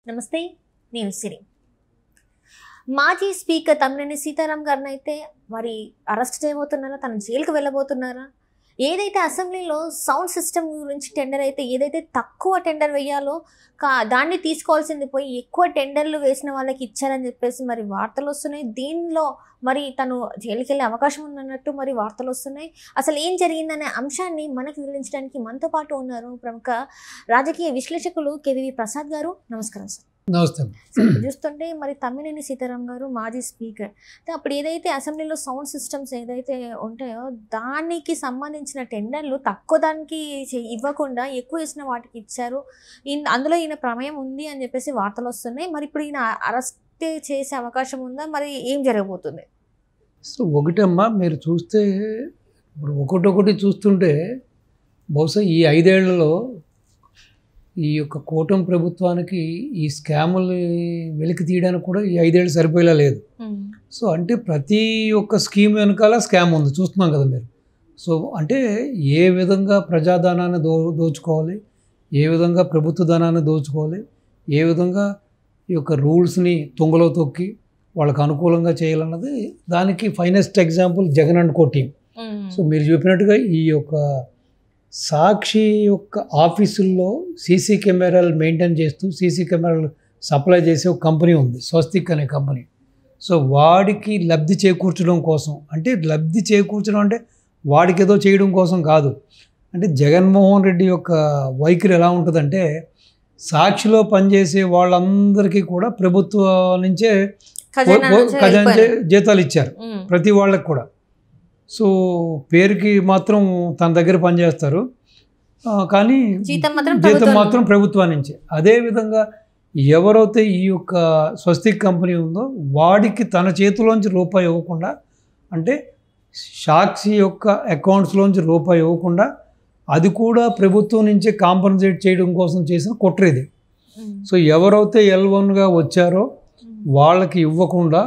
నమస్తే నేను సిరి మాజీ స్పీకర్ తమ్మినేని సీతారాం గారిని అయితే మరి అరెస్ట్ చేయబోతున్నారా తన జైలుకు వెళ్ళబోతున్నారా ఏదైతే అసెంబ్లీలో సౌండ్ సిస్టమ్ గురించి టెండర్ అయితే ఏదైతే తక్కువ టెండర్ వేయాలో కా దాన్ని తీసుకోవాల్సింది పోయి ఎక్కువ టెండర్లు వేసిన వాళ్ళకి ఇచ్చారని చెప్పేసి మరి వార్తలు వస్తున్నాయి దీనిలో మరి తను జైలుకి వెళ్ళే అవకాశం ఉందన్నట్టు మరి వార్తలు వస్తున్నాయి అసలు ఏం జరిగిందనే అంశాన్ని మనకు వివరించడానికి మనతో పాటు ఉన్నారు ప్రముఖ రాజకీయ విశ్లేషకులు కేవీవి ప్రసాద్ గారు నమస్కారం సార్ నమస్తే సో ఇప్పుడు చూస్తుంటే మరి తమ్మినేని సీతారాం గారు మాజీ స్పీకర్ అయితే అప్పుడు ఏదైతే అసెంబ్లీలో సౌండ్ సిస్టమ్స్ ఏదైతే ఉంటాయో దానికి సంబంధించిన టెండర్లు తక్కువ దానికి చే- ఇవ్వకుండా ఎక్కువ ఇచ్చిన వాటికి ఇచ్చారు ఈయన- అందులో ఈయన ప్రమేయం ఉంది అని చెప్పేసి వార్తలు వస్తున్నాయి మరి ఇప్పుడు ఈయన అరెస్ట్ చేసే అవకాశం ఉందా మరి ఏం జరగబోతుంది సో ఒకటమ్మా మీరు చూస్తే ఇప్పుడు ఒకటొకటి చూస్తుంటే బహుశా ఈ ఐదేళ్లలో ఈ యొక్క కూటమి ప్రభుత్వానికి ఈ స్కాములు వెలికి తీయడానికి కూడా ఈ ఐదేళ్ళు సరిపోయేలా లేదు సో అంటే ప్రతి ఒక్క స్కీమ్ వెనకాల స్కామ్ ఉంది చూస్తున్నాం కదా మీరు సో అంటే ఏ విధంగా ప్రజాధనాన్ని దో దోచుకోవాలి ఏ విధంగా ప్రభుత్వ ధనాన్ని దోచుకోవాలి ఏ విధంగా ఈ యొక్క రూల్స్ని తుంగలో తొక్కి వాళ్ళకి అనుకూలంగా చేయాలన్నది దానికి finest example Jagan and co team so మీరు చెప్పినట్టుగా ఈ యొక్క సాక్షి యొక్క ఆఫీసుల్లో సీసీ కెమెరాలు మెయింటైన్ చేస్తూ సీసీ కెమెరాలు సప్లై చేసే ఒక కంపెనీ ఉంది స్వస్తిక్ అనే కంపెనీ సో వాడికి లబ్ధి చేకూర్చడం కోసం అంటే లబ్ధి చేకూర్చడం అంటే వాడికి ఏదో చేయడం కోసం కాదు అంటే జగన్మోహన్ రెడ్డి యొక్క వైఖరి ఎలా ఉంటుందంటే సాక్షిలో పనిచేసే వాళ్ళందరికీ కూడా ప్రభుత్వం నుంచే ఖజానా నుంచి ఖజానా వెళ్ళిపోయారు. జీతాలు ఇచ్చారు ఉమ్. ప్రతి వాళ్ళకి కూడా సో పేరుకి మాత్రం తన దగ్గర పనిచేస్తారు ఆ, కానీ జీతం మాత్రం జీతం ప్రభుత్వం మాత్రం ప్రభుత్వం నుంచి అదేవిధంగా ఎవరైతే ఈ యొక్క స్వస్తిక్ కంపెనీ ఉందో వాడికి తన చేతిలోంచి రూపాయి ఇవ్వకుండా అంటే సాక్షి యొక్క అకౌంట్స్లోంచి రూపాయి ఇవ్వకుండా అది కూడా ప్రభుత్వం నుంచే కాంపన్సేట్ చేయడం కోసం చేసిన కుట్ర ఇది ఉమ్. సో ఎవరైతే ఎల్ వన్గా వచ్చారో వాళ్ళకి ఇవ్వకుండా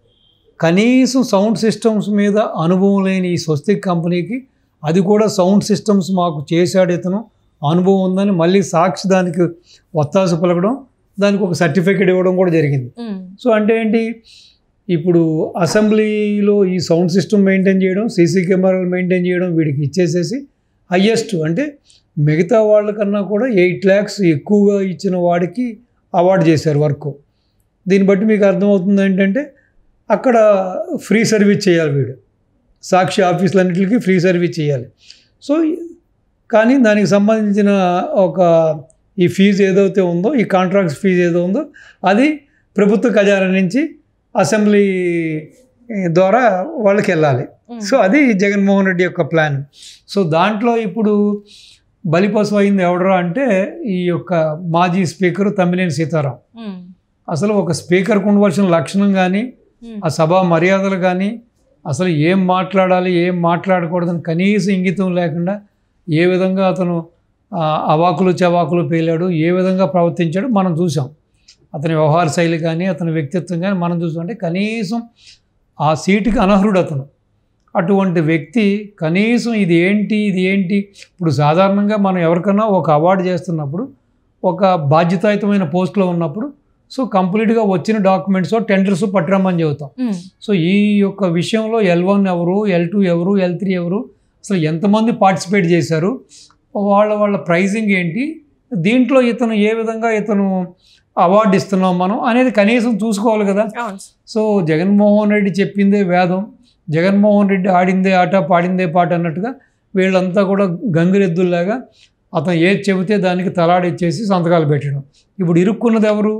కనీసం సౌండ్ సిస్టమ్స్ మీద అనుభవం లేని ఈ స్వస్తిక్ కంపెనీకి అది కూడా సౌండ్ సిస్టమ్స్ మాకు చేశాడు ఇతను అనుభవం ఉందని మళ్ళీ సాక్షి దానికి ఒత్తాసు పలకడం దానికి ఒక సర్టిఫికేట్ ఇవ్వడం కూడా జరిగింది ఉమ్. సో అంటే ఏంటి ఇప్పుడు అసెంబ్లీలో ఈ సౌండ్ సిస్టమ్ మెయింటైన్ చేయడం సీసీ కెమెరాలు మెయింటైన్ చేయడం వీడికి ఇచ్చేసేసి హయ్యెస్ట్ అంటే మిగతా వాళ్ళకన్నా కూడా ఎయిట్ ల్యాక్స్ ఎక్కువగా ఇచ్చిన వాడికి అవార్డు చేశారు వర్క్ దీన్ని బట్టి మీకు అర్థమవుతుంది ఏంటంటే అక్కడ ఫ్రీ సర్వీస్ చేయాలి వీడు సాక్షి ఆఫీసులన్నింటికి ఫ్రీ సర్వీస్ చేయాలి సో కానీ దానికి సంబంధించిన ఒక ఈ ఫీజు ఏదైతే ఉందో ఈ కాంట్రాక్ట్ ఫీజు ఏదో ఉందో అది ప్రభుత్వ ఖజానా నుంచి అసెంబ్లీ ఏ, ద్వారా వాళ్ళకి వెళ్ళాలి ఉమ్. సో అది జగన్మోహన్ రెడ్డి యొక్క ప్లాన్ సో దాంట్లో ఇప్పుడు బలిపశు అయింది ఎవడరా అంటే ఈ యొక్క మాజీ స్పీకర్ తమ్మినేని సీతారాం ఉమ్. అసలు ఒక స్పీకర్కి ఉండవలసిన లక్షణం కానీ ఉమ్. ఆ సభా మర్యాదలు కానీ అసలు ఏం మాట్లాడాలి ఏం మాట్లాడకూడదని కనీసం ఇంగితం లేకుండా ఏ విధంగా అతను ఆ, అవాకులు చవాకులు పేలాడు ఏ విధంగా ప్రవర్తించాడు మనం చూసాం అతని వ్యవహార శైలి కానీ అతని వ్యక్తిత్వం కానీ మనం చూసామంటే కనీసం ఆ సీటుకి అనర్హుడు అతను అటువంటి వ్యక్తి కనీసం ఇది ఏంటి ఇది ఏంటి ఇప్పుడు సాధారణంగా మనం ఎవరికైనా ఒక అవార్డు చేస్తున్నప్పుడు ఒక బాధ్యతాయుతమైన పోస్ట్లో ఉన్నప్పుడు సో కంప్లీట్గా వచ్చిన డాక్యుమెంట్స్ టెండర్స్ పట్టురమ్మని చెబుతాం ఉమ్. సో ఈ యొక్క విషయంలో ఎల్ వన్ ఎవరు ఎల్ టూ ఎవరు ఎల్ త్రీ ఎవరు అసలు ఎంతమంది పార్టిసిపేట్ చేశారు వాళ్ళ వాళ్ళ ప్రైజింగ్ ఏంటి దీంట్లో ఇతను ఏ విధంగా ఇతను అవార్డు ఇస్తున్నాం మనం అనేది కనీసం చూసుకోవాలి కదా అవును సార్. సో జగన్మోహన్ రెడ్డి చెప్పిందే వేదం జగన్మోహన్ రెడ్డి ఆడిందే ఆట పాడిందే పాట అన్నట్టుగా వీళ్ళంతా కూడా గంగిరెద్దుల్లాగా అతను ఏది చెబితే దానికి తలాడిచ్చేసి సంతకాలు పెట్టడం ఇప్పుడు ఇరుక్కున్నది ఎవరు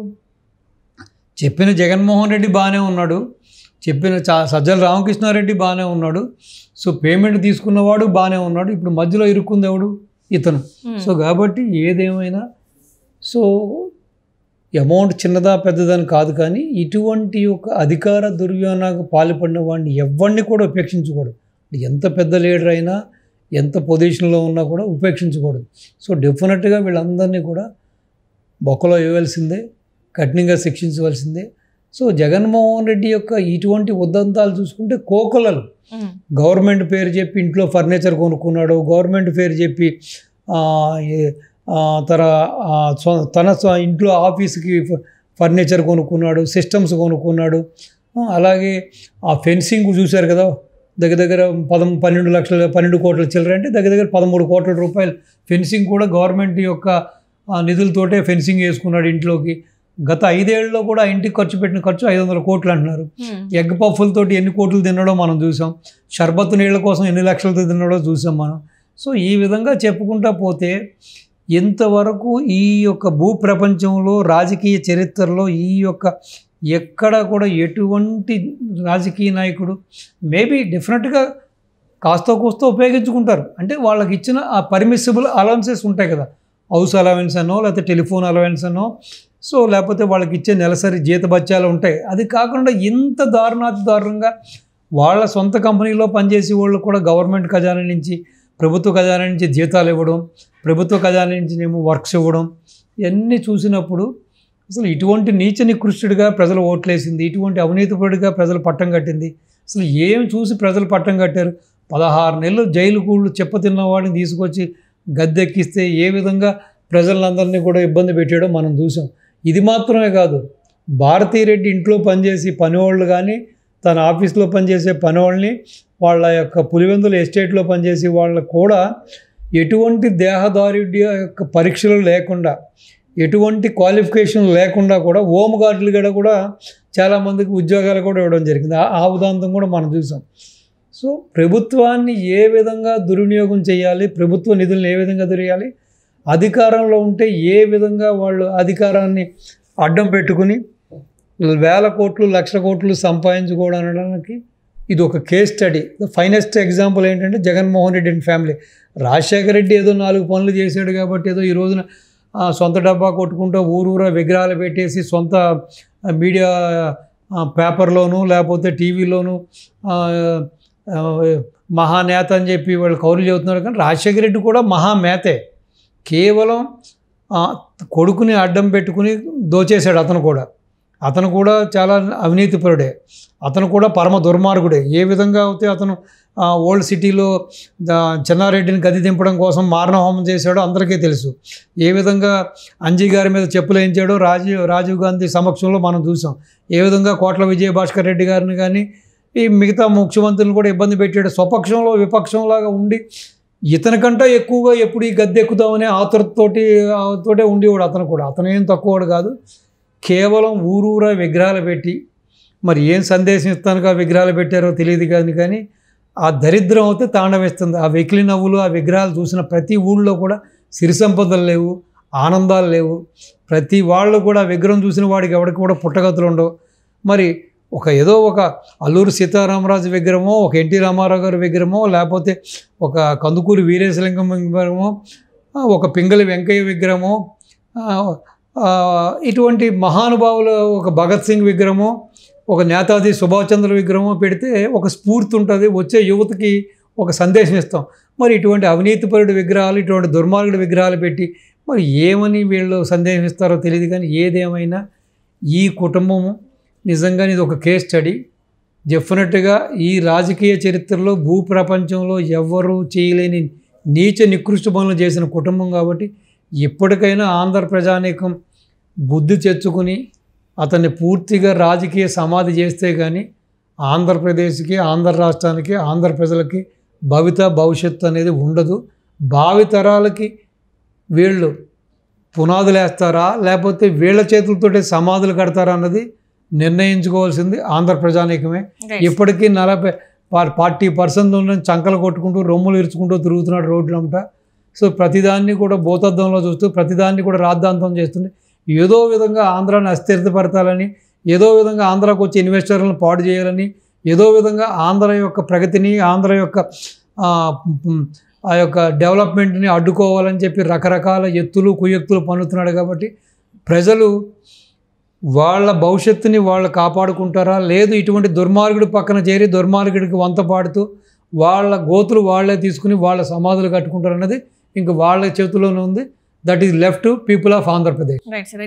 చెప్పిన జగన్మోహన్ రెడ్డి బాగానే ఉన్నాడు చెప్పిన చా సజ్జల రామకృష్ణారెడ్డి బాగానే ఉన్నాడు సో పేమెంట్ తీసుకున్నవాడు బాగానే ఉన్నాడు ఇప్పుడు మధ్యలో ఇరుక్కుంది ఎవడు ఇతను ఉమ్. సో కాబట్టి ఏదేమైనా సో అమౌంట్ చిన్నదా పెద్దదని కాదు కానీ ఇటువంటి ఒక అధికార దుర్వ్యోగానికి పాల్పడిన వాడిని ఎవరిని కూడా ఉపేక్షించకూడదు ఎంత పెద్ద లీడర్ అయినా ఎంత పొజిషన్లో ఉన్నా కూడా ఉపేక్షించకూడదు సో డెఫినెట్గా వీళ్ళందరినీ కూడా బొక్కలో ఇవ్వాల్సిందే కఠినంగా శిక్షించవలసిందే సో జగన్మోహన్ రెడ్డి యొక్క ఇటువంటి ఉదంతాలు చూసుకుంటే కోకొలలు ఉమ్. గవర్నమెంట్ పేరు చెప్పి ఇంట్లో ఫర్నిచర్ కొనుక్కున్నాడు గవర్నమెంట్ పేరు చెప్పి ఆ, ఏ- ఆ, తన ఆ, సొ- తన సొ- ఇంట్లో ఆఫీస్కి ఫ- ఫర్నిచర్ కొనుక్కున్నాడు సిస్టమ్స్ కొనుక్కున్నాడు ఆ, అలాగే ఆ ఫెన్సింగ్ చూశారు కదా దగ్గర దగ్గర పదం పన్నెండు లక్షల పన్నెండు కోట్ల చిల్లర అంటే దగ్గర దగ్గర పదమూడు కోట్ల రూపాయలు ఫెన్సింగ్ కూడా గవర్నమెంట్ యొక్క ఆ, నిధులతోటే ఫెన్సింగ్ వేసుకున్నాడు ఇంట్లోకి గత ఐదేళ్లలో కూడా ఆ ఇంటికి ఖర్చు పెట్టిన ఖర్చు ఐదు వందల కోట్లు అంటున్నారు హ్మ్. ఎగ్ పఫ్ఫులతోటి ఎన్ని కోట్లు తిన్నాడో మనం చూసాం షర్బత్ నీళ్ళ కోసం ఎన్ని లక్షలతో తిన్నాడో చూసాం మనం సో ఈ విధంగా చెప్పుకుంటా పోతే ఇంతవరకు ఈ యొక్క భూ ప్రపంచంలో రాజకీయ చరిత్రలో ఈ యొక్క ఎక్కడ కూడా ఎటువంటి రాజకీయ నాయకుడు మేబీ డెఫినెట్గా కాస్త కూస్తో ఉపయోగించుకుంటారు అంటే వాళ్ళకి ఇచ్చిన ఆ పర్మిసిబుల్ అలవెన్సెస్ ఉంటాయి కదా హౌస్ అలవెన్స్ అనో లేకపోతే టెలిఫోన్ అలవెన్స్ అనో సో లేకపోతే వాళ్ళకి ఇచ్చే నెలసరి జీతబత్యాలు ఉంటాయి అది కాకుండా ఇంత దారుణాతి దారుణంగా వాళ్ళ సొంత కంపెనీలో పనిచేసే వాళ్ళు కూడా గవర్నమెంట్ ఖజానా నుంచి ప్రభుత్వ ఖజానా నుంచి జీతాలు ఇవ్వడం ప్రభుత్వ ఖజానా నుంచి ఏమో వర్క్స్ ఇవ్వడం ఇవన్నీ చూసినప్పుడు అసలు ఇటువంటి నీచ నికృష్టుడిగా ప్రజలు ఓట్లేసింది ఇటువంటి అవినీతిపరుడిగా ప్రజలు పట్టం కట్టింది అసలు ఏం చూసి ప్రజలు పట్టం కట్టారు పదహారు నెలలు జైలు కూళ్ళు చెప్పతిన్న వాడిని తీసుకొచ్చి గద్దెక్కిస్తే ఏ విధంగా ప్రజలందరినీ కూడా ఇబ్బంది పెట్టాడో మనం చూసాం ఇది మాత్రమే కాదు భారతీరెడ్డి ఇంట్లో పనిచేసి పనివాళ్ళు కానీ తన ఆఫీస్లో పనిచేసే పనివాళ్ళని వాళ్ళ యొక్క పులివెందుల ఎస్టేట్లో పనిచేసే వాళ్ళకు కూడా ఎటువంటి దేహదారుడ్య యొక్క పరీక్షలు లేకుండా ఎటువంటి క్వాలిఫికేషన్ లేకుండా కూడా హోమ్ గార్డులుగా కూడా చాలామందికి ఉద్యోగాలు కూడా ఇవ్వడం జరిగింది ఆ- ఆ ఉదాంతం కూడా మనం చూసాం సో ప్రభుత్వాన్ని ఏ విధంగా దుర్వినియోగం చేయాలి ప్రభుత్వ నిధులను ఏ విధంగా దొరియాలి అధికారంలో ఉంటే ఏ విధంగా వాళ్ళు అధికారాన్ని అడ్డం పెట్టుకుని వేల కోట్లు లక్షల కోట్లు సంపాదించుకోవడానికి ఇది ఒక case study the finest example ఏంటంటే జగన్మోహన్ రెడ్డి అండ్ ఫ్యామిలీ రాజశేఖర రెడ్డి ఏదో నాలుగు పనులు చేశాడు కాబట్టి ఏదో ఈ రోజున ఆ, సొంత డబ్బా కొట్టుకుంటూ ఊరూరా విగ్రహాలు పెట్టేసి సొంత ఆ, మీడియా ఆ, పేపర్లోను లేకపోతే టీవీలోను ఆ, ఆ, మహానేత అని చెప్పి వాళ్ళు కౌరులు చెబుతున్నారు కానీ రాజశేఖర రెడ్డి కూడా మహామేతే కేవలం ఆ, కొడుకుని అడ్డం పెట్టుకుని దోచేశాడు అతను కూడా అతను కూడా చాలా అవినీతిపరుడే అతను కూడా పరమ దుర్మార్గుడే ఏ విధంగా అయితే అతను ఆ, ఓల్డ్ సిటీలో ద- చెన్నారెడ్డిని గది దింపడం కోసం మారణహోమం చేశాడో అందరికీ తెలుసు ఏ విధంగా అంజీ గారి మీద చెప్పులు వేయించాడో రాజీవ్ రాజీవ్ గాంధీ సమక్షంలో మనం చూసాం ఏ విధంగా కోట్ల విజయభాస్కర్ రెడ్డి గారిని కానీ ఈ మిగతా ముఖ్యమంత్రులను కూడా ఇబ్బంది పెట్టాడు స్వపక్షంలో విపక్షంలాగా ఉండి ఇతనికంటే ఎక్కువగా ఎప్పుడు ఈ గద్దె ఎక్కుదామనే ఆతురతతోటి ఆ, తోటే ఉండేవాడు అతను కూడా అతను ఏం తక్కువవాడు కాదు కేవలం ఊరూరా విగ్రహాలు పెట్టి మరి ఏం సందేశం ఇస్తానుగా విగ్రహాలు పెట్టారో తెలియదు కానీ కానీ ఆ దరిద్రం అయితే తాండవేస్తుంది ఆ వెకిలి నవ్వులు ఆ విగ్రహాలు చూసిన ప్రతి ఊళ్ళో కూడా సిరి సంపదలు లేవు ఆనందాలు లేవు ప్రతి వాళ్ళు కూడా ఆ విగ్రహం చూసిన వాడికి ఎవరికి కూడా పుట్టగతులు ఉండవు మరి ఒక ఏదో ఒక అల్లూరు సీతారామరాజు విగ్రహమో ఒక ఎన్టీ రామారావు గారి విగ్రహమో లేకపోతే ఒక కందుకూరి వీరేశలింగం విగ్రహమో ఆ, ఒక పింగళి వెంకయ్య విగ్రహమో ఆ, ఆ, ఇటువంటి మహానుభావుల ఒక భగత్ సింగ్ విగ్రహమో ఒక నేతాజీ సుభాష్ చంద్ర విగ్రహమో పెడితే ఒక స్ఫూర్తి ఉంటుంది వచ్చే యువతకి ఒక సందేశం ఇస్తాం మరి ఇటువంటి అవినీతిపరుడు విగ్రహాలు ఇటువంటి దుర్మార్గుడి విగ్రహాలు పెట్టి మరి ఏమని వీళ్ళు సందేశం ఇస్తారో తెలియదు కానీ ఏదేమైనా ఈ కుటుంబము నిజంగానే ఇది ఒక కేస్ స్టడీ డెఫినెట్గా ఈ రాజకీయ చరిత్రలో భూ ప్రపంచంలో ఎవ్వరూ చేయలేని నీచ నికృష్ట పనులు చేసిన కుటుంబం కాబట్టి ఇప్పటికైనా ఆంధ్ర ప్రజానీకం బుద్ధి తెచ్చుకుని అతన్ని పూర్తిగా రాజకీయ సమాధి చేస్తే కానీ ఆంధ్రప్రదేశ్కి ఆంధ్ర రాష్ట్రానికి ఆంధ్ర ప్రజలకి భవిత భవిష్యత్తు అనేది ఉండదు భావితరాలకి వీళ్ళు పునాదులు వేస్తారా లేకపోతే వీళ్ళ చేతులతోటే సమాధులు కడతారా అన్నది నిర్ణయించుకోవాల్సింది ఆంధ్ర ప్రజానీకమే Right. ఇప్పటికీ నలభై ఫార్టీ పర్సెంట్ ఉన్న చంకలు కొట్టుకుంటూ రొమ్ములు ఇరుచుకుంటూ తిరుగుతున్నాడు రోడ్లంట సో ప్రతిదాన్ని కూడా భూతద్దంలో చూస్తూ ప్రతిదాన్ని కూడా రాద్ధాంతం చేస్తుంది ఏదో విధంగా ఆంధ్రాని అస్థిరతపరచాలని ఏదో విధంగా ఆంధ్రాకు వచ్చే ఇన్వెస్టర్లను పాడు చేయాలని ఏదో విధంగా ఆంధ్ర యొక్క ప్రగతిని ఆంధ్ర యొక్క ఆ, మ్, ఆ యొక్క డెవలప్మెంట్ని అడ్డుకోవాలని చెప్పి రకరకాల ఎత్తులు కుయెత్తులు పన్నుతున్నాడు కాబట్టి ప్రజలు వాళ్ళ భవిష్యత్తుని వాళ్ళు కాపాడుకుంటారా లేదు ఇటువంటి దుర్మార్గుడి పక్కన చేరి దుర్మార్గుడికి వంత పాడుతూ వాళ్ళ గోతులు వాళ్ళే తీసుకుని వాళ్ళ సమాధులు కట్టుకుంటారు అన్నది ఇంక వాళ్ళ చేతిలోనే ఉంది that is left people of Andhra Pradesh right sir